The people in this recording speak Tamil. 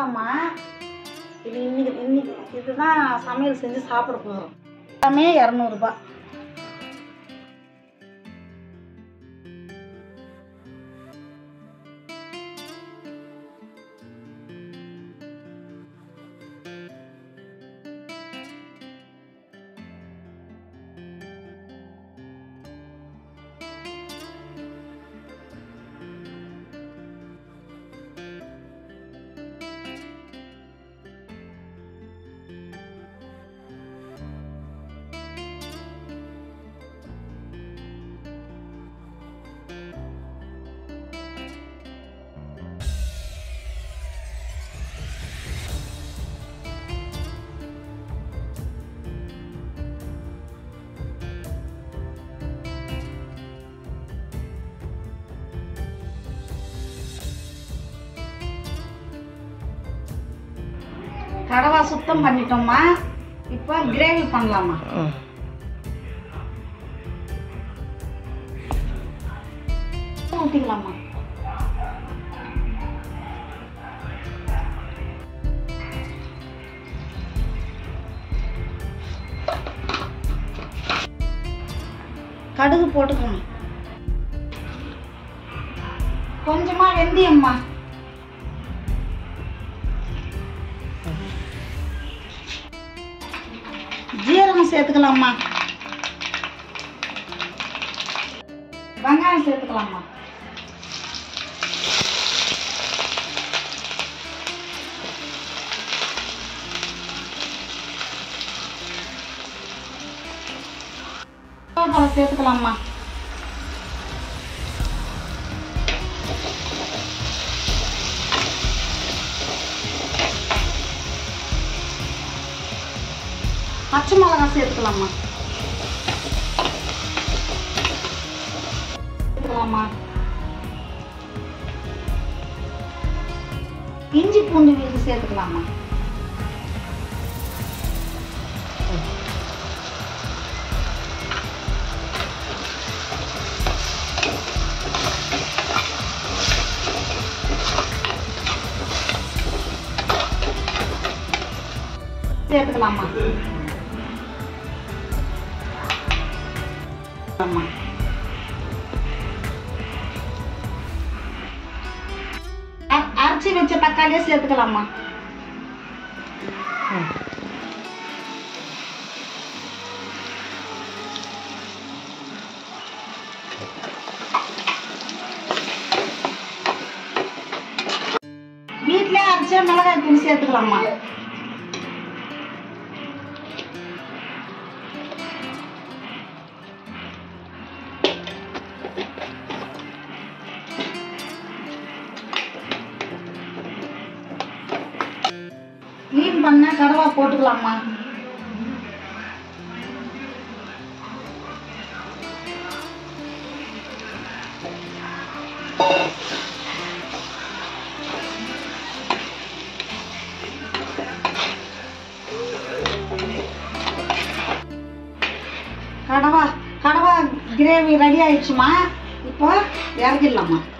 கடவாம்மா இது இன்னைக்கு இன்னைக்கு இதுதான் சமையல் செஞ்சு சாப்பிட போகிறோம் எல்லாமே இரநூறுபா கடவா சுத்தம் பண்ணிட்டோம்மா இப்போ கிரேவி பண்ணலாமா ஊற்றிக்கலாமா கடுகு போட்டுக்கணும் கொஞ்சமா வெந்தயம்மா ஜீரகம் சேர்த்துக்கலாமா வெங்காயம் சேர்த்துக்கலாமா பழம் சேர்த்துக்கலாமா பச்சை மிளகாய் சேர்த்துக்கலாமா சேர்த்துக்கலாமா இஞ்சி பூண்டு விழுது சேர்த்துக்கலாமா சேர்த்துக்கலாமா ஆமா அ- அரைச்சி வச்ச தக்காளியே சேர்த்துக்கலாமா வீட்லயே அரைச்ச மிளகாய் தூள் சேர்த்துக்கலாமா க்ளீன் பண்ண கடவா போட்டுக்கலாமா கடவா கடவா கிரேவி ரெடி ஆயிடுச்சுமா இப்போ இறக்கிடலாமா